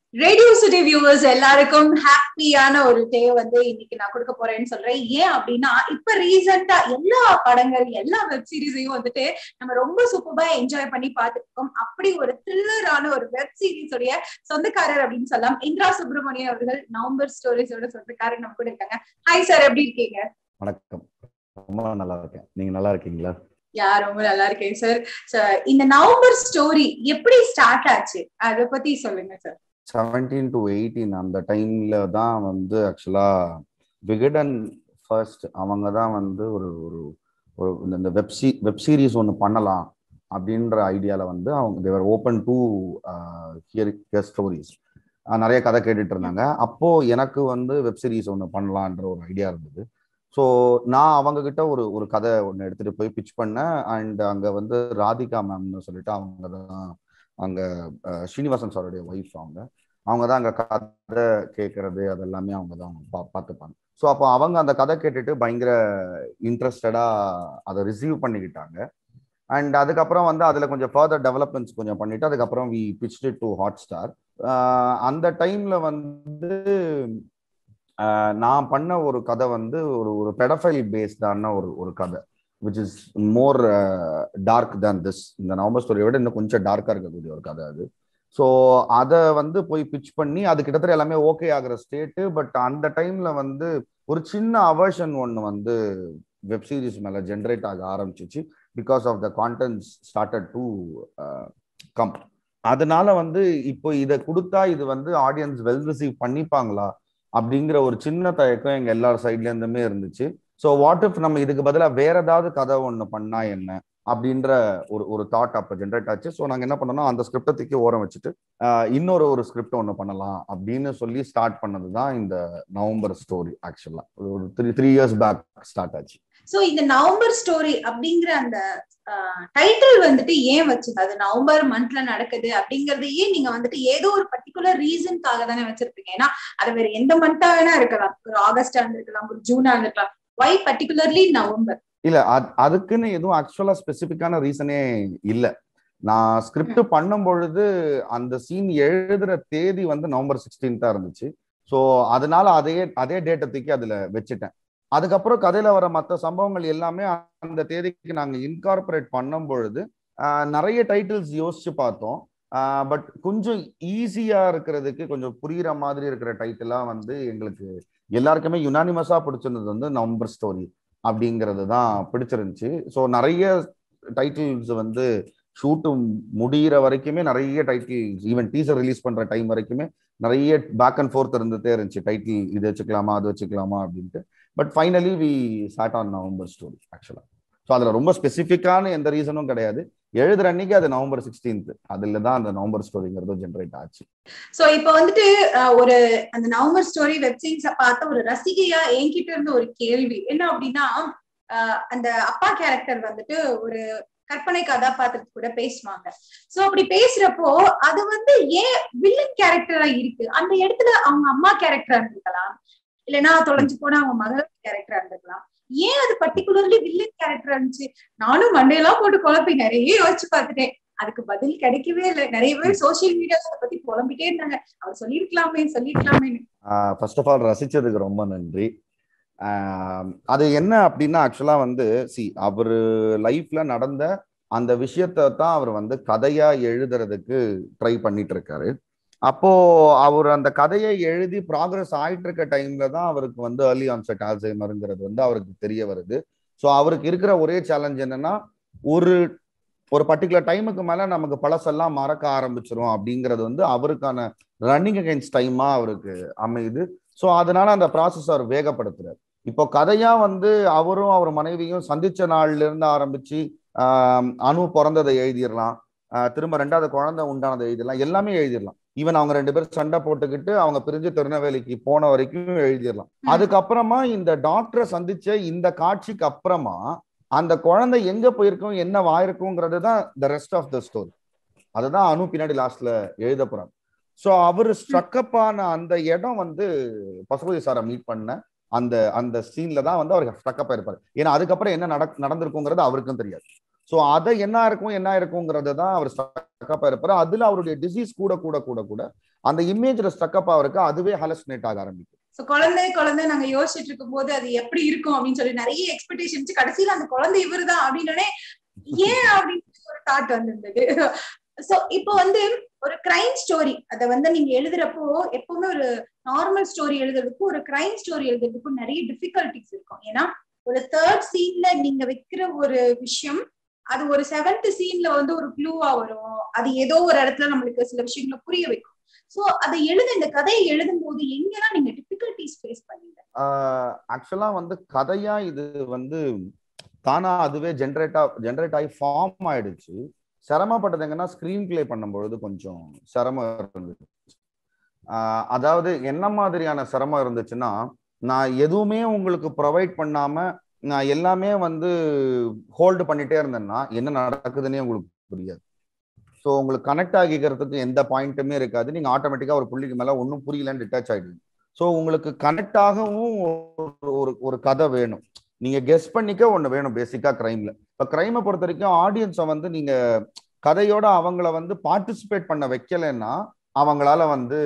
Radio city viewers எல்லாருக்கும் ஹாப்பியான ஒரு டே வந்து இன்னைக்கு நான் கொடுக்க போறேன்னு சொல்றேன் ஏன் அப்படின்னா இப்ப ரீசெண்டா எல்லா படங்கள் எல்லா வெப் சீரிஸையும் வந்துட்டு நம்ம ரொம்ப சூப்பரா என்ஜாய் பண்ணி பார்த்துருக்கோம் அப்படி ஒரு த்ரில்லரான ஒரு வெப் சீரிஸ் உடைய சொந்தக்காரர் அப்படின்னு சொல்லலாம் இந்திரா சுப்பிரமணியன் அவர்கள் நவம்பர் ஸ்டோரிஸோட சொந்தக்காரர் நம்ம கூட இருக்காங்க ஹாய் சார் எப்படி இருக்கீங்க வணக்கம் ரொம்ப நல்லா இருக்கேன் நீங்க நல்லா இருக்கீங்களா யா ரொம்ப நல்லா இருக்கேன் சார் இந்த நவம்பர் ஸ்டோரி எப்படி ஸ்டார்ட் ஆச்சு அத பத்தி சொல்லுங்க சார் செவன்டீன் டு எயிட்டீன் அந்த டைம்ல தான் வந்து ஆக்சுவலா விகடன் ஃபர்ஸ்ட் அவங்க தான் வந்து ஒரு ஒரு ஒரு இந்த வெப் சீ வெப் சீரிஸ் ஒன்று பண்ணலாம் அப்படின்ற ஐடியாவில் வந்து அவங்க they were open to hear hear stories நிறைய கதை கேட்டுட்டு இருந்தாங்க அப்போ எனக்கு வந்து வெப் சீரிஸ் ஒன்று பண்ணலான்ற ஒரு ஐடியா இருந்தது ஸோ நான் அவங்க கிட்ட ஒரு ஒரு கதை ஒன்று எடுத்துட்டு போய் பிச் பண்ணேன் அண்ட் அங்கே வந்து ராதிகா மேம்னு சொல்லிட்டு அவங்க தான் அங்கே ஸ்ரீனிவாசன் சாருடைய ஒய்ஃப் அவங்க அவங்க தான் அங்கே கதை கேட்கறது அது எல்லாமே அவங்க தான் பா பார்த்துப்பாங்க ஸோ அப்போ அவங்க அந்த கதை கேட்டுட்டு பயங்கர இன்ட்ரெஸ்டடாக அதை ரிசீவ் பண்ணிக்கிட்டாங்க அண்ட் அதுக்கப்புறம் வந்து அதில் கொஞ்சம் ஃபர்தர் டெவலப்மெண்ட்ஸ் கொஞ்சம் பண்ணிட்டு அதுக்கப்புறம் we pitched to Hotstar அந்த டைமில் வந்து நான் பண்ண ஒரு கதை வந்து ஒரு ஒரு பெடஃபைல் பேஸ்டான ஒரு ஒரு கதை which is more dark than this இந்த நவம்பர் ஸ்டோரியை விட இன்னும் கொஞ்சம் டார்க்காக இருக்கக்கூடிய ஒரு கதை அது ஸோ அதை வந்து போய் பிச் பண்ணி அது கிட்டத்தட்ட எல்லாமே ஓகே ஆகிற ஸ்டேட்டு பட் அந்த டைம்ல வந்து ஒரு சின்ன அவர்ஷன் ஒன்று வந்து வெப் சீரிஸ் மேலே ஜென்ரேட் ஆக ஆரம்பிச்சிச்சு because of the contents started to come அதனால வந்து இப்போ இதை கொடுத்தா இது வந்து ஆடியன்ஸ் வெல் ரிசீவ் பண்ணிப்பாங்களா அப்படிங்கிற ஒரு சின்ன தயக்கம் எங்க எல்லார் சைட்ல இருந்துமே இருந்துச்சு ஸோ வாட் இஃப் நம்ம இதுக்கு பதிலாக வேற ஏதாவது கதை ஒன்று பண்ணா என்ன அப்படின்ற ஒரு ஒரு தாட் அப்போ ஜென்ரேட் ஆச்சு ஸோ நாங்கள் என்ன பண்ணோம்னா அந்த ஸ்கிரிப்டை தூக்கி ஓரம் வச்சுட்டு இன்னொரு ஒரு ஸ்கிரிப்ட் ஒன்று பண்ணலாம் அப்படின்னு சொல்லி ஸ்டார்ட் பண்ணது தான் இந்த நவம்பர் ஸ்டோரி ஆக்சுவலா ஒரு three three years back start ஆச்சு சோ இந்த நவம்பர் ஸ்டோரி அப்படிங்கிற அந்த டைட்டில் வந்துட்டு ஏன் வச்சது அது நவம்பர் மந்த்ல நடக்குது அப்படிங்கறதையே நீங்க வந்துட்டு ஏதோ ஒரு பர்டிகுலர் ரீசனுக்காக தானே வச்சிருப்பீங்க ஏன்னா அது வேற எந்த மந்தா வேணா இருக்கலாம் ஒரு ஆகஸ்டா இருந்திருக்கலாம் ஒரு ஜூனா இருந்திருக்கலாம் வை பர்டிகுலர்லி நவம்பர் இல்ல அதுக்குன்னு எதுவும் ஆக்சுவலா ஸ்பெசிபிக்கான ரீசனே இல்ல நான் ஸ்கிரிப்ட் பண்ணும் பொழுது அந்த சீன் எழுதுற தேதி வந்து நவம்பர் சிக்ஸ்டீன்த்தா இருந்துச்சு ஸோ அதனால அதே அதே டேட்டை தூக்கி அதுல வச்சுட்டேன் அதுக்கப்புறம் கதையில வர மற்ற சம்பவங்கள் எல்லாமே அந்த தேதிக்கு நாங்க இன்கார்பரேட் பண்ணும் பொழுது நிறைய டைட்டில்ஸ் யோசிச்சு பார்த்தோம் பட் கொஞ்சம் ஈஸியா இருக்கிறதுக்கு கொஞ்சம் புரியுற மாதிரி இருக்கிற டைட்டிலா வந்து எங்களுக்கு எல்லாருக்குமே யுனானிமஸா பிடிச்சிருந்தது வந்து நவம்பர் ஸ்டோரி அப்படிங்கிறது தான் பிடிச்சிருந்துச்சு ஸோ நிறைய டைட்டில்ஸ் வந்து ஷூட்டு முடிகிற வரைக்குமே நிறைய டைட்டில்ஸ் ஈவன் டீசர் ரிலீஸ் பண்ற டைம் வரைக்குமே நிறைய பேக் அண்ட் ஃபோர்த் இருந்துட்டே இருந்துச்சு டைட்டில் இது வச்சுக்கலாமா அது வச்சுக்கலாமா அப்படின்ட்டு but finally we shot on November story actually so அதில் ரொம்ப ஸ்பெசிஃபிக்கான எந்த ரீசனும் கிடையாது எழுதுற அன்னைக்கு அது நவம்பர் சிக்ஸ்டீன்த் அதுல தான் அந்த நவம்பர் ஸ்டோரிங்கிறது ஜென்ரேட் ஆச்சு சோ இப்போ வந்துட்டு ஒரு அந்த நவம்பர் ஸ்டோரி வெப் சீரிஸ பார்த்த ஒரு ரசிகையா என்கிட்ட இருந்த ஒரு கேள்வி என்ன அப்படின்னா அந்த அப்பா கேரக்டர் வந்துட்டு ஒரு கற்பனை கதாபாத்திரத்து கூட பேசுவாங்க சோ அப்படி பேசுறப்போ அது வந்து ஏன் வில்லன் கேரக்டரா இருக்கு அந்த இடத்துல அவங்க அம்மா கேரக்டரா இருந்திருக்கலாம் இல்லைன்னா தொலைஞ்சு போன அவங்க மகள் கேரக்டரா இருந்திருக்கலாம் ஏன் அது பர்டிகுலர்லி வில்லன் கேரக்டர் இருந்துச்சு நானும் மண்டையெல்லாம் போட்டு குழப்பி நிறைய யோசிச்சு பார்த்துட்டேன் அதுக்கு பதில் கிடைக்கவே இல்லை நிறைய பேர் சோசியல் மீடியால அதை பத்தி புலம்பிட்டே இருந்தாங்க அவர் சொல்லிருக்கலாமே சொல்லிருக்கலாமே ஃபர்ஸ்ட் ஆஃப் ஆல் ரசிச்சதுக்கு ரொம்ப நன்றி அது என்ன அப்படின்னா ஆக்சுவலா வந்து சி அவர் லைஃப்ல நடந்த அந்த விஷயத்த தான் அவர் வந்து கதையா எழுதுறதுக்கு ட்ரை பண்ணிட்டு இருக்காரு அப்போ அவர் அந்த கதையை எழுதி ப்ராக்ரஸ் ஆயிட்டு இருக்க டைம்ல தான் அவருக்கு வந்து ஏர்லி ஆன்செட் ஆல்சைமருங்கிறது வந்து அவருக்கு தெரிய வருது ஸோ அவருக்கு இருக்கிற ஒரே சேலஞ்ச் என்னன்னா ஒரு ஒரு பர்டிகுலர் டைமுக்கு மேல நமக்கு பழசெல்லாம் மறக்க ஆரம்பிச்சிரும் அப்படிங்கிறது வந்து அவருக்கான ரன்னிங் அகைன்ஸ்ட் டைமா அவருக்கு அமையுது ஸோ அதனால அந்த ப்ராசஸ் அவர் வேகப்படுத்துறாரு இப்போ கதையா வந்து அவரும் அவர் மனைவியும் சந்திச்ச நாள்ல இருந்து ஆரம்பிச்சு அணு பிறந்ததை எழுதிடலாம் திரும்ப ரெண்டாவது குழந்தை உண்டானதை எழுதிடலாம் எல்லாமே எழுதிடலாம் ஈவன் அவங்க ரெண்டு பேரும் சண்டை போட்டுக்கிட்டு அவங்க பிரிஞ்சு திருநெல்வேலிக்கு போன வரைக்கும் எழுதிடலாம் அதுக்கப்புறமா இந்த டாக்டரை சந்திச்ச இந்த காட்சிக்கு அப்புறமா அந்த குழந்தை எங்க போயிருக்கும் என்ன வாயிருக்குங்கிறது தான் the rest of the story அதுதான் அணு பின்னாடி லாஸ்ட்ல எழுத போறாங்க ஸோ அவர் ஸ்ட்ரக்கப் ஆன அந்த இடம் வந்து பசுபதி சாரை மீட் பண்ண அந்த அந்த சீன்ல தான் வந்து அவர் ஸ்ட்ரக்கப் ஆயிருப்பாரு ஏன்னா அதுக்கப்புறம் என்ன நட நடந்திருக்குங்கிறது அவருக்கும் தெரியாது ஸோ அதை என்ன இருக்கும் என்ன இருக்குங்கிறத தான் அவர் ஸ்டக்கப் இருப்பாரு அதுல அவருடைய டிசீஸ் கூட கூட கூட கூட அந்த இமேஜ்ல ஸ்டக்கப் ஆகிறதுக்கு அதுவே ஹலஸ்னேட் ஆக ஆரம்பிக்கும் சோ குழந்தை குழந்தை நாங்க யோசிச்சுட்டு இருக்கும் போது அது எப்படி இருக்கும் அப்படின்னு சொல்லி நிறைய எக்ஸ்பெக்டேஷன்ஸ் கடைசியில அந்த குழந்தை இவருதான் அப்படின்னு ஏன் அப்படின்னு ஒரு தாட் வந்திருந்தது சோ இப்போ வந்து ஒரு கிரைம் ஸ்டோரி அத வந்து நீங்க எழுதுறப்போ எப்பவுமே ஒரு நார்மல் ஸ்டோரி எழுதுறதுக்கும் ஒரு கிரைம் ஸ்டோரி எழுதுறதுக்கும் நிறைய டிஃபிகல்டிஸ் இருக்கும் ஏன்னா ஒரு தேர்ட் சீன்ல நீங்க வைக்கிற ஒரு விஷயம் அது ஒரு செவன்த் சீன்ல வந்து ஒரு க்ளூவா வரும் அது ஏதோ ஒரு இடத்துல நம்மளுக்கு சில விஷயங்களை புரிய வைக்கும் சோ அதை எழுத இந்த கதையை எழுதும் போது எங்கெல்லாம் நீங்க டிஃபிகல்டிஸ் ஃபேஸ் பண்ணீங்க ஆக்சுவலா வந்து கதையா இது வந்து தானா அதுவே ஜென்ரேட்டா ஜென்ரேட் ஆகி ஃபார்ம் ஆயிடுச்சு சிரமப்பட்டது எங்கன்னா ஸ்கிரீன் பிளே பண்ணும்பொழுது கொஞ்சம் சிரமம் இருந்துச்சு அதாவது என்ன மாதிரியான சிரமம் இருந்துச்சுன்னா நான் எதுவுமே உங்களுக்கு ப்ரொவைட் பண்ணாம நான் எல்லாமே வந்து ஹோல்டு பண்ணிட்டே இருந்தேன்னா என்ன நடக்குதுன்னே உங்களுக்கு புரியாது ஸோ உங்களுக்கு கனெக்ட் ஆகிக்கிறதுக்கு எந்த பாயிண்ட்டுமே இருக்காது நீங்க ஆட்டோமேட்டிக்கா ஒரு புள்ளிக்கு மேல ஒன்றும் புரியலன்னு டிட்டாச் ஆயிடுவீங்க ஸோ உங்களுக்கு கனெக்ட் ஆகவும் ஒரு ஒரு கதை வேணும் நீங்க கெஸ் பண்ணிக்க ஒன்று வேணும் பேசிக்கா கிரைம்ல இப்போ கிரைமை பொறுத்த வரைக்கும் ஆடியன்ஸை வந்து நீங்க கதையோட அவங்கள வந்து பார்ட்டிசிபேட் பண்ண வைக்கலைன்னா அவங்களால வந்து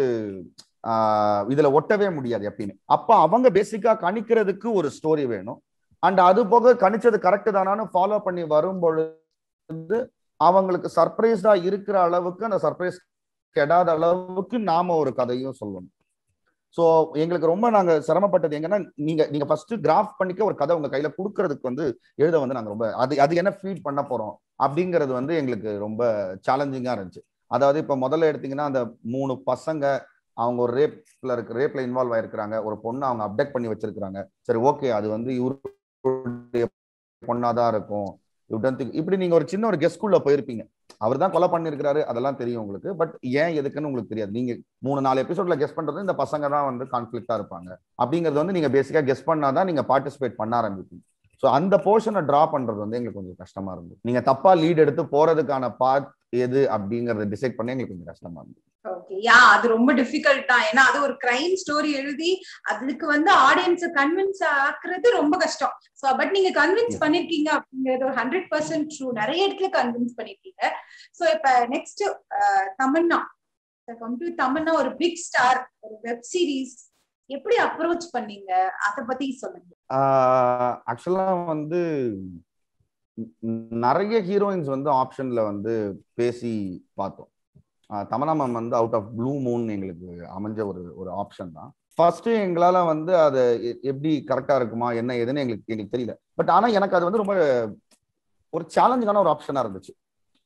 இதுல ஒட்டவே முடியாது எப்பயுமே அப்ப அவங்க பேசிக்கா கணிக்கிறதுக்கு ஒரு ஸ்டோரி வேணும் அண்ட் அது போக கணிச்சது கரெக்ட் தானான்னு ஃபாலோ பண்ணி வரும் பொழுது அவங்களுக்கு சர்ப்ரைஸ்டா இருக்கிற அளவுக்கு அந்த சர்ப்ரைஸ் கெடாத அளவுக்கு நாம ஒரு கதையும் சொல்லணும் ஸோ எங்களுக்கு ரொம்ப நாங்க சிரமப்பட்டது எங்கன்னா நீங்க நீங்க ஃபர்ஸ்ட் கிராஃப் பண்ணிக்க ஒரு கதை உங்க கையில கொடுக்கறதுக்கு வந்து எழுத வந்து நாங்க ரொம்ப அது அது என்ன ஃபீட் பண்ண போறோம் அப்படிங்கிறது வந்து எங்களுக்கு ரொம்ப சேலஞ்சிங்கா இருந்துச்சு அதாவது இப்ப முதல்ல எடுத்தீங்கன்னா அந்த மூணு பசங்க அவங்க ஒரு ரேப்ல இருக்கு ரேப்ல இன்வால்வ் ஆயிருக்கிறாங்க ஒரு பொண்ணு அவங்க அப்டேட் பண்ணி வச்சிருக்காங்க சரி ஓகே அது வந்து இவருடைய பொண்ணாதான் இருக்கும் இப்படி நீங்க ஒரு சின்ன ஒரு கெஸ்ட்குள்ள போயிருப்பீங்க அவர் தான் கொலை பண்ணிருக்கிறாரு அதெல்லாம் தெரியும் உங்களுக்கு பட் ஏன் எதுக்குன்னு உங்களுக்கு தெரியாது நீங்க மூணு நாலு எபிசோட்ல கெஸ்ட் பண்றது இந்த பசங்க தான் வந்து கான்ஃபிளிக்டா இருப்பாங்க அப்படிங்கிறது வந்து நீங்க பேசிக்கா கெஸ்ட் பண்ணாதான் நீங்க பார்ட்டிசிபேட் பண்ண ஆரம்பிப்பீங்க ஸோ அந்த போர்ஷனை டிரா பண்றது வந்து எங்களுக்கு கொஞ்சம் கஷ்டமா இருந்தது நீங்க தப்பா லீட் எடுத்து போறதுக்கான பார்ட் எது அப்படிங்கறத டிசைட் பண்ண எங்களுக்கு கொஞ்சம் கஷ்டமா இருந்தது ஓகே யா அது ரொம்ப டிஃபிகல்ட் தான் ஏன்னா அது ஒரு கிரைம் ஸ்டோரி எழுதி அதுக்கு வந்து ஆடியன்ஸ கன்வின்ஸ் ஆக்குறது ரொம்ப கஷ்டம் சோ பட் நீங்க கன்வின்ஸ் பண்ணிருக்கீங்க அப்படிங்கிறது ஒரு ஹண்ட்ரட் பர்சன்ட் ட்ரூ நிறைய இடத்துல கன்வின்ஸ் பண்ணிருக்கீங்க சோ இப்ப நெக்ஸ்ட் தமன்னா தமன்னா ஒரு பிக் ஸ்டார் ஒரு வெப் சீரிஸ் எப்படி அப்ரோச் பண்ணீங்க அத பத்தி சொல்லுங்க ஆக்சுவலா வந்து நிறைய ஹீரோயின்ஸ் வந்து ஆப்ஷன்ல வந்து பேசி பார்த்தோம் தமனா மேம் வந்து அவுட் ஆஃப் ப்ளூ மூன் எங்களுக்கு அமைஞ்ச ஒரு ஒரு ஆப்ஷன் தான் ஃபர்ஸ்ட் எங்களால வந்து அதை எப்படி கரெக்டா இருக்குமா என்ன ஏதுன்னு எங்களுக்கு எங்களுக்கு தெரியல பட் ஆனா எனக்கு அது வந்து ரொம்ப ஒரு சேலஞ்சான ஒரு ஆப்ஷனா இருந்துச்சு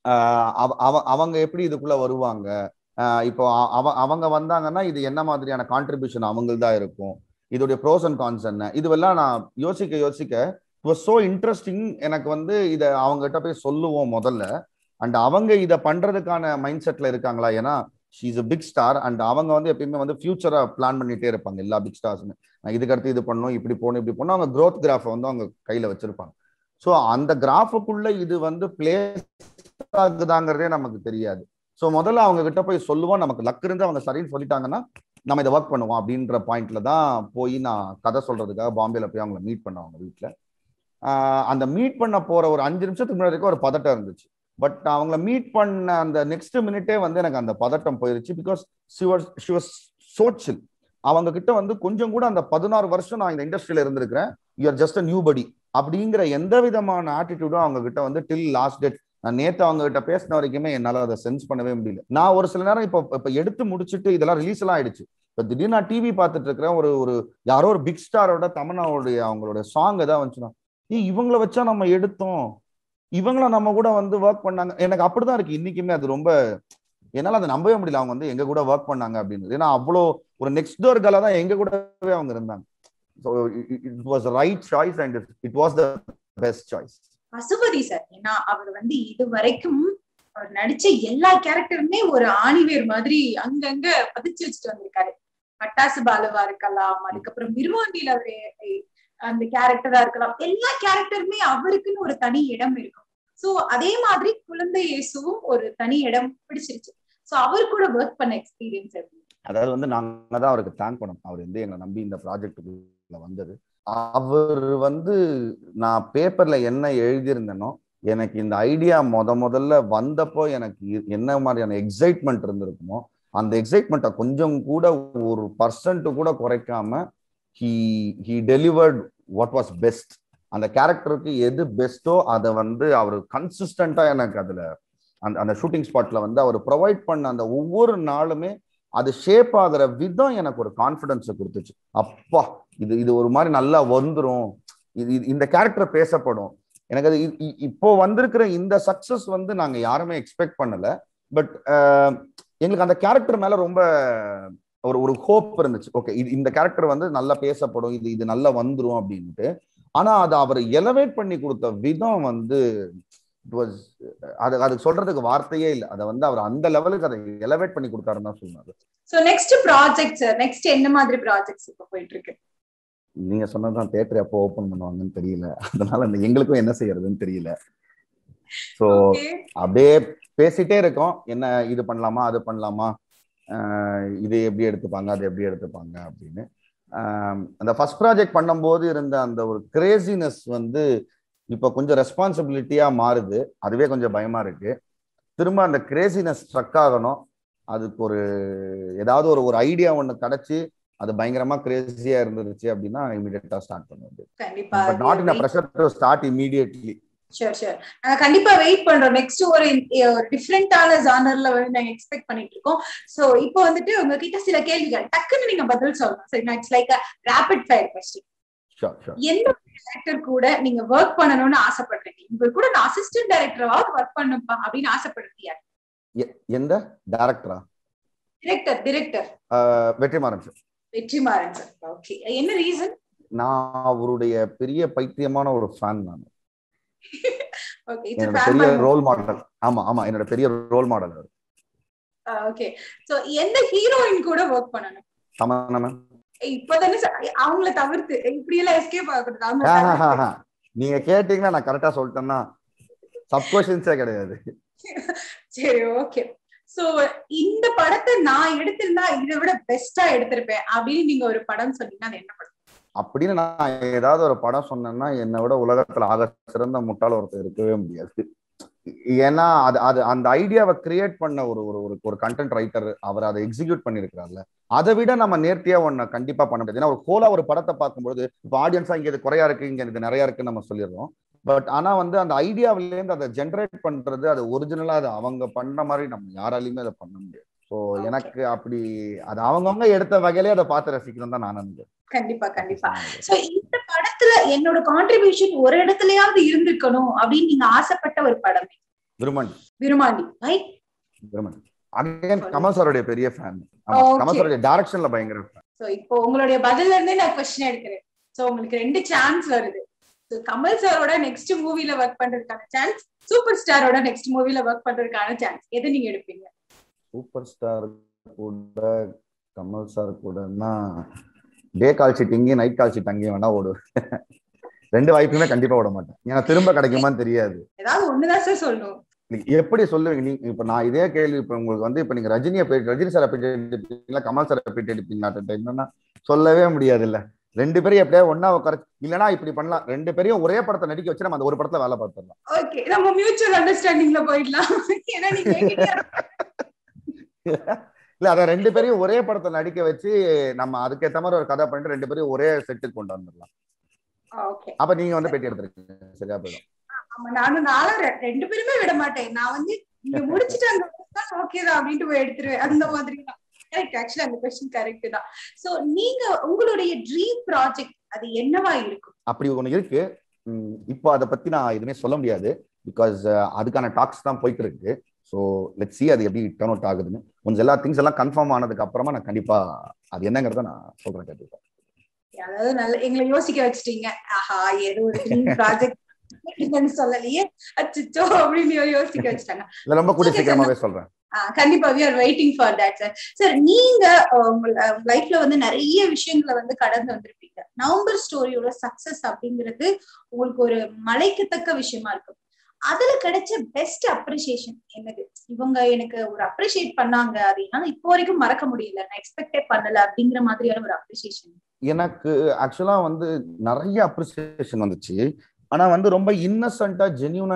அவங்க எப்படி இதுக்குள்ள வருவாங்க இப்போ அவ அவங்க வந்தாங்கன்னா இது என்ன மாதிரியான கான்ட்ரிபியூஷன் அவங்கள்தான் இருக்கும் இதோடைய ப்ரோஸ் அண்ட் கான்ஸ் என்ன இதுவெல்லாம் நான் யோசிக்க யோசிக்க இட் வாஸ் ஸோ இன்ட்ரெஸ்டிங் எனக்கு வந்து இதை அவங்ககிட்ட போய் சொல்லுவோம் முதல்ல அண்ட் அவங்க இதை பண்றதுக்கான மைண்ட் செட்ல இருக்காங்களா ஏன்னா she's a big star and அவங்க வந்து எப்பயுமே வந்து ஃபியூச்சரை பிளான் பண்ணிட்டே இருப்பாங்க எல்லா பிக் ஸ்டார்ஸுமே இதுக்கு அடுத்து இது பண்ணணும் இப்படி போகணும் இப்படி போகணும் அவங்க க்ரோத் கிராஃபை வந்து அவங்க கையில வச்சிருப்பாங்க ஸோ அந்த கிராஃபுக்குள்ள இது வந்து பிளேஸ் ஆகுதாங்கிறதே நமக்கு தெரியாது ஸோ முதல்ல அவங்க கிட்ட போய் சொல்லுவோம் நமக்கு லக் இருந்து அவங்க சரின்னு சொல்லிட்டாங்கன்னா நம்ம இதை ஒர்க் பண்ணுவோம் அப்படின்ற பாயிண்ட்ல தான் போய் நான் கதை சொல்றதுக்காக பாம்பேல போய் அவங்கள மீட் பண்ண அவங்க வீட்டில் அந்த மீட் பண்ண போற ஒரு அஞ்சு நிமிஷத்துக்கு முன்னாடி ஒரு பதட்டம் இருந்துச்சு பட் அவங்கள மீட் பண்ண அந்த நெக்ஸ்ட் மினிட்டே வந்து எனக்கு அந்த பதட்டம் போயிருச்சு பிகாஸ் ஷிவாஸ் சோச்சில் அவங்க கிட்ட வந்து கொஞ்சம் கூட அந்த பதினாறு வருஷம் நான் இந்த இண்டஸ்ட்ரியில இருந்திருக்கிறேன் யூஆர் ஜஸ்ட் அ நியூ படி அப்படிங்கிற எந்த விதமான ஆட்டிடியூடும் அவங்க கிட்ட வந்து டில் லாஸ்ட் டேட் நான் நேத்து அவங்க கிட்ட பேசின வரைக்குமே என்னால அதை சென்ஸ் பண்ணவே முடியல நான் ஒரு சில நேரம் இப்போ இப்ப எடுத்து முடிச்சுட்டு இதெல்லாம் ரிலீஸ் எல்லாம் ஆயிடுச்சு இப்ப திடீர்னு நான் டிவி பார்த்துட்டு இருக்கிறேன் ஒரு ஒரு யாரோ ஒரு பிக் ஸ்டாரோட தமனாவுடைய அவங்களோட சாங் ஏதாவது வந்துச்சுன்னா ஏ இவங்கள வச்சா நம்ம எடுத்தோம் இவங்கள நம்ம கூட வந்து ஒர்க் பண்ணாங்க எனக்கு அப்படிதான் இருக்கு இன்னைக்குமே அது ரொம்ப என்னால அதை நம்பவே முடியல அவங்க வந்து எங்க கூட ஒர்க் பண்ணாங்க அப்படின்னு ஏன்னா அவ்வளோ ஒரு நெக்ஸ்ட் டோர் கலா தான் எங்க கூடவே அவங்க இருந்தாங்க so it was right choice and it was the best choice Pasupathi sir ஏன்னா அவர் வந்து இது வரைக்கும் அவர் நடிச்ச எல்லா கேரக்டருமே ஒரு ஆணிவேர் மாதிரி அங்கங்க பதிச்சு வச்சுட்டு வந்திருக்காரு பட்டாசு பாலுவா இருக்கலாம் அதுக்கப்புறம் மிருவாண்டியில் அவரு அந்த கேரக்டரா இருக்கலாம் எல்லா கேரக்டருமே அவருக்குன்னு ஒரு தனி இடம் இருக்கும் சோ அதே மாதிரி குழந்தை இயேசுவும் ஒரு தனி இடம் பிடிச்சிருச்சு சோ அவர் கூட ஒர்க் பண்ண எக்ஸ்பீரியன்ஸ் எப்படி அதாவது வந்து நாங்க தான் அவருக்கு தேங்க் பண்ணோம் அவர் வந்து எங்களை நம்பி இந்த ப்ராஜெக்டுக்குள்ள வந்தது அவர் வந்து நான் பேப்பர்ல என்ன எழுதியிருந்தேனோ எனக்கு இந்த ஐடியா முத முதல்ல வந்தப்போ எனக்கு இ- என்ன மாதிரியான எக்ஸைட்மெண்ட் இருந்திருக்குமோ அந்த எக்ஸைட்மெண்ட்டை கொஞ்சம் கூட ஒரு பர்சன்ட் கூட குறைக்காம he he delivered what was best அந்த கேரக்டருக்கு எது பெஸ்ட்டோ அதை வந்து அவர் கன்சிஸ்டண்டா எனக்கு அதுல அந்த அந்த ஷூட்டிங் ஸ்பாட்ல வந்து அவர் ப்ரொவைட் பண்ண அந்த ஒவ்வொரு நாளுமே அது ஷேப் ஆகுற விதம் எனக்கு ஒரு கான்ஃபிடன்ஸை கொடுத்துச்சு அப்பா இது இது ஒரு மாதிரி நல்லா வந்துரும் இது இது- இந்த கேரக்டர் பேசப்படும் எனக்கு அது இ- இ- இப்போ வந்திருக்கிற இந்த சக்சஸ் வந்து நாங்க யாருமே எக்ஸ்பெக்ட் பண்ணல பட் எங்களுக்கு அந்த கேரக்டர் மேல ரொம்ப ஒரு ஒரு ஹோப் இருந்துச்சு ஓகே இது இந்த கேரக்டர் வந்து நல்லா பேசப்படும் இது இது நல்லா வந்துரும் அப்படின்ட்டு ஆனா அதை அவர் எலவேட் பண்ணி கொடுத்த விதம் வந்து it was அது அது சொல்றதுக்கு வார்த்தையே இல்லை அதை வந்து அவர் அந்த லெவலுக்கு அதை எலவேட் பண்ணி கொடுத்தாருன்னு தான் சொன்னாரு so next project sir next என்ன மாதிரி ப்ராஜெக்ட்ஸ் இப்ப போயிட்டு இருக்கு நீங்க சொன்னதுதான் தேட்டர் எப்போ ஓபன் பண்ணுவாங்கன்னு தெரியல அதனால அந்த எங்களுக்கும் என்ன செய்யறதுன்னு தெரியல ஸோ Okay. அப்படியே பேசிட்டே இருக்கோம் என்ன இது பண்ணலாமா அது பண்ணலாமா ஆஹ் இது எப்படி எடுத்துப்பாங்க அது எப்படி எடுத்துப்பாங்க அப்படின்னு ஆஹ் அந்த ஃபர்ஸ்ட் ப்ராஜெக்ட் பண்ணும்போது இருந்த அந்த ஒரு கிரேசினஸ் வந்து இப்போ கொஞ்சம் ரெஸ்பான்சிபிலிட்டியா மாறுது அதுவே கொஞ்சம் பயமா இருக்கு திரும்ப அந்த கிரேசினஸ் ஸ்ட்ரக் ஆகணும் அதுக்கு ஒரு ஏதாவது ஒரு ஒரு ஐடியா ஒன்று கிடைச்சி அது பயங்கரமா கிரேசியா இருந்துருச்சு அப்படின்னா இமீடியட்டா ஸ்டார்ட் பண்ண வேண்டியது கண்டிப்பா but not in pressure to start immediately sure sure நாங்க கண்டிப்பா வெயிட் பண்றோம் நெக்ஸ்ட் ஒரு ஒரு டிஃப்ரெண்டான ஜானர்ல வந்து நாங்க எக்ஸ்பெக்ட் பண்ணிட்டு இருக்கோம் சோ இப்போ வந்துட்டு உங்ககிட்ட சில கேள்விகள் டக்குன்னு நீங்க பதில் சொல்லணும் சரி it's like rapid fire question sure sure எந்த டைரக்டர் கூட நீங்க ஒர்க் பண்ணணும்னு ஆசைப்படுறீங்க உங்க கூட நான் அசிஸ்டன்ட் டைரக்டராவது ஒர்க் பண்ணுப்பா அப்படின்னு ஆசைப்படுறது யார் எந்த டேரக்டரா director director Vetrimaaran sir Vetrimaaran sir okay என்ன ரீசன் நான் அவருடைய பெரிய பைத்தியமான ஒரு ஃபேன் நான் ஓகே என்னோட பெரிய ரோல் மாடல் ஆமா ஆமா என்னோட பெரிய ரோல் மாடல் அவர் ஓகே சோ எந்த ஹீரோயின் கூட ஒர்க் பண்ணணும் சமண மேம் ஏய், இப்பதானே சொ- அவங்கள தவிர்த்து இப்படி எல்லாம் எஸ்கேப் ஆகக்கூடாது அவங்க தவிர்த்து. நீங்க கேட்டீங்கன்னா நான் கரெக்டா சொல்லிட்டேன்னா சப்கொஷன்ஸே கிடையாது சரி ஓகே சோ இந்த படத்தை நான் எடுத்திருந்தா இதை விட பெஸ்டா எடுத்திருப்பேன் அப்படின்னு நீங்க ஒரு படம் சொன்னீங்கன்னா அது என்ன படம் அப்படின்னு நான் ஏதாவது ஒரு படம் சொன்னேன்னா என்னை விட உலகத்துல ஆக சிறந்த முட்டாள் ஒருத்தர் இருக்கவே முடியாது ஏன்னா அது அது அந்த ஐடியாவை கிரியேட் பண்ண ஒரு ஒரு ஒரு ஒரு கண்டென்ட் ரைட்டர் அவர் அதை எக்ஸிக்யூட் பண்ணிருக்கிறார்ல அதை விட நம்ம நேர்த்தியா ஒண்ணு கண்டிப்பா பண்ண முடியாது ஏன்னா ஒரு கோலா ஒரு படத்தை பார்க்கும்போது இப்போ ஆடியன்ஸா இங்க இது குறையா இருக்கு இங்க இது நிறைய இருக்குன்னு நம்ம சொல்லிடுறோம் பட் ஆனா வந்து அந்த ஐடியாவிலேருந்து அதை ஜென்ரேட் பண்றது அது ஒரிஜினலா அது அவங்க பண்ண மாதிரி நம்ம யாராலையுமே அதை பண்ண முடியாது ஸோ Okay. எனக்கு அப்படி அது அவங்கவுங்க எடுத்த வகையிலே அதை பார்த்து ரசிக்கணும் தான் நான் நினைக்கிறேன் கண்டிப்பா கண்டிப்பா சோ இந்த படத்துல என்னோட கான்ட்ரிபியூஷன் ஒரு இடத்துலயாவது இருந்திருக்கணும் அப்படின்னு நீங்க ஆசைப்பட்ட ஒரு படம் விருமன் விருமாண்டி ரைட் விருமன் அகைன் கமல் சாருடைய பெரிய ஃபேன் Okay. கமல் சாருடைய டைரக்ஷன்ல பயங்கர fan. சோ இப்போ உங்களுடைய பதில்ல இருந்தே நான் கொஸ்டின் எடுக்கிறேன் சோ உங்களுக்கு ரெண்டு சான்ஸ் வருது So, கமல் சாரோட நெக்ஸ்ட் மூவில ஒர்க் பண்றதுக்கான சான்ஸ் சூப்பர் ஸ்டாரோட நெக்ஸ்ட் மூவில ஒர்க் பண்றதுக்கான சான்ஸ் எது நீங்க எடுப்பீங்க சூப்பர் ஸ்டார் கூட கமல் சார் கூடன்னா டே கால் ஷீட் இங்கேயும் நைட் கால் ஷீட் அங்கேயும் வேணா ஓடுவேன் ரெண்டு வாய்ப்புமே கண்டிப்பா விட மாட்டேன் ஏன்னா திரும்ப கிடைக்குமான்னு தெரியாது ஏதாவது ஒண்ணுதான் சார் சொல்லணும் நீங்க எப்படி சொல்லுவீங்க நீங்க இப்ப நான் இதே கேள்வி இப்ப உங்களுக்கு வந்து இப்ப நீங்க ரஜினியை போய் ரஜினி சாரை போயிட்டு எடுப்பீங்களா கமல் சாரை போயிட்டு எடுப்பீங்களா என்னன்னா சொல்லவே முடியாது இல்ல ரெண்டு பேரும் எப்படியா ஒன்னா உட்கார இல்லைன்னா இப்படி பண்ணலாம் ரெண்டு பேரையும் ஒரே படத்தை நடிக்க வச்சு நம்ம அந்த ஒரு படத்துல வேலை பார்த்துடலாம் ஓகே நம்ம மியூச்சுவல் அண்டர்ஸ்டாண்டிங்ல போயிடலாம் ஏன்னா நீங்க என்கிட்ட இல்ல அத ரெண்டு பேரையும் ஒரே படத்தை நடிக்க வச்சு நம்ம அதுக்கேத்த மாதிரி ஒரு கதை பண்ணிட்டு ரெண்டு பேரையும் ஒரே செட்டுக்கு கொண்டு வந்துடலாம் ஓகே அப்ப நீங்க வந்து பேட்டி எடுத்துருக்கீங்க சரியா போயிடும் ஆமா நானும் நானும் ரெ- ரெண்டு பேருமே விட மாட்டேன் நான் வந்து இங்க முடிச்சுட்டு அங்க ஓகே தான் அப்படின்ட்டு போய் எடுத்துருவேன் அந்த மாதிரி தான் கரெக்ட் ஆக்சுவலி அந்த கொஸ்டின் கரெக்ட் தான் சோ நீங்க உங்களுடைய ட்ரீம் ப்ராஜெக்ட் அது என்னவா இருக்கும் அப்படி ஒண்ணு இருக்கு உம் இப்போ அதை பத்தி நான் எதுவுமே சொல்ல முடியாது பிகாஸ் அதுக்கான டாக்ஸ் தான் போயிட்டு இருக்கு ஸோ லெட் சி அது எப்படி டர்ன் அவுட் ஆகுதுன்னு கொஞ்சம் எல்லா திங்ஸ் எல்லாம் கன்ஃபார்ம் ஆனதுக்கு அப்புறமா நான் கண்டிப்பா அது என்னங்கிறத நான் சொல்றேன் கண்டிப்பா அதாவது நல்ல எங்களை யோசிக்க வச்சுட்டீங்க ஆஹா ஏதோ ஒரு ட்ரீம் ப்ராஜெக்ட் சொல்லலையே அச்சோ அப்படின்னு யோசிக்க வச்சுட்டாங்க இல்ல ரொம்ப கூடிய Okay, sir. சீக்கிரமாவே சொல்றேன் ஆஹ் கண்டிப்பா we are waiting for that sir sir நீங்க அஹ், உங்க லைஃப்ல வந்து நிறைய விஷயங்களை வந்து கடந்து வந்திருப்பீங்க நவம்பர் ஸ்டோரியோட சக்சஸ் அப்படிங்கிறது உங்களுக்கு ஒரு மலைக்கத்தக்க விஷயமா இருக்கும் அதுல கிடைச்ச பெஸ்ட் அப்ரிசியேஷன் என்னது இவங்க எனக்கு ஒரு அப்ரிசியேட் பண்ணாங்க அது என்னால இப்போ வரைக்கும் மறக்க முடியல நான் எக்ஸ்பெக்டே பண்ணல அப்படிங்கிற மாதிரியான ஒரு அப்ரிசியேஷன் எனக்கு ஆக்சுவலா வந்து நிறைய அப்ரிசியேஷன் வந்துச்சு ஆனா வந்து ரொம்ப இன்னசென்ட்டா ஜென்யூனா எனக்கு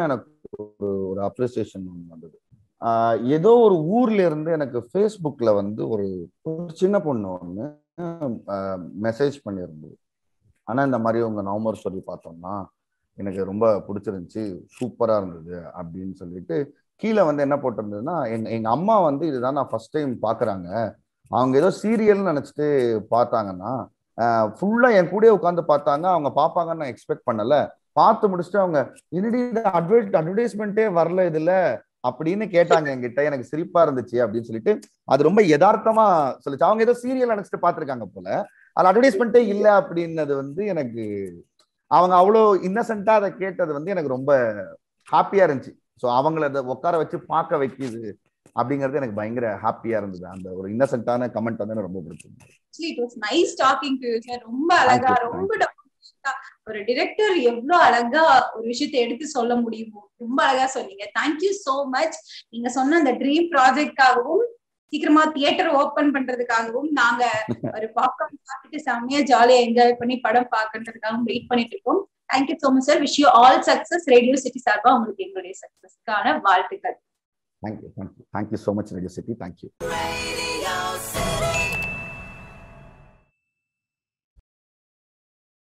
ஒரு ஒரு அப்ரிசியேஷன் வந்தது ஆஹ் ஏதோ ஒரு ஊர்ல இருந்து எனக்கு ஃபேஸ்புக்ல வந்து ஒரு ஒரு சின்ன பொண்ணு ஒன்று மெசேஜ் பண்ணியிருந்தது ஆனா இந்த மாதிரி உங்க நவம்பர் ஸ்டோரி பார்த்தோம்னா எனக்கு ரொம்ப பிடிச்சிருந்துச்சு சூப்பரா இருந்தது அப்படின்னு சொல்லிட்டு கீழே வந்து என்ன போட்டிருந்ததுன்னா எங்க எங்க அம்மா வந்து இதுதான் நான் ஃபர்ஸ்ட் டைம் பாக்குறாங்க அவங்க ஏதோ சீரியல்னு நினைச்சிட்டு பார்த்தாங்கன்னா ஃபுல்லா என் கூடயே உட்காந்து பார்த்தாங்க அவங்க பார்ப்பாங்கன்னு நான் எக்ஸ்பெக்ட் பண்ணல பார்த்து முடிச்சுட்டு அவங்க என்னடி இந்த அட்வர்ட் அட்வர்டைஸ்மெண்ட்டே வரல இதுல அப்படின்னு கேட்டாங்க என்கிட்ட எனக்கு சிரிப்பா இருந்துச்சு அப்படின்னு சொல்லிட்டு அது ரொம்ப யதார்த்தமா சொல்லிச்சு அவங்க ஏதோ சீரியல் நினைச்சிட்டு பார்த்திருக்காங்க போல அது அட்வர்டைஸ்மெண்ட்டே இல்ல அப்படின்னது வந்து எனக்கு அவங்க அவ்வளோ இன்னசென்ட்டா அதை கேட்டது வந்து எனக்கு ரொம்ப ஹாப்பியா இருந்துச்சு ஸோ அவங்கள அதை உட்கார வச்சு பார்க்க வைக்குது அப்படிங்கிறது எனக்கு பயங்கர ஹாப்பியா இருந்தது அந்த ஒரு இன்னசென்ட்டான கமெண்ட் வந்து எனக்கு ரொம்ப பிடிச்சிருந்தது actually it was nice talking to sir ரொம்ப அழகா Thank you, ரொம்ப down to earth-ஆ, ஒரு டிரெக்டர் எவ்வளவு அழகா ஒரு விஷயத்தை எடுத்து சொல்ல முடியுமோ ரொம்ப அழகா சொன்னீங்க தேங்க்யூ சோ மச் நீங்க சொன்ன அந்த ட்ரீம் ப்ராஜெக்ட்காகவும் சீக்கிரமா தியேட்டர் ஓபன் பண்றதுக்காகவும் நாங்க ஒரு பாப்கார்ன் பார்த்துட்டு செம்மையா ஜாலியா என்ஜாய் பண்ணி படம் பார்க்கறதுக்காகவும் வெயிட் பண்ணிட்டு இருக்கோம் thank you so much sir wish you all success Radio City சார்பா உங்களுக்கு எங்களுடைய சக்சஸ்க்கான வாழ்த்துக்கள் thank you thank you thank you so much Radio City thank you Radio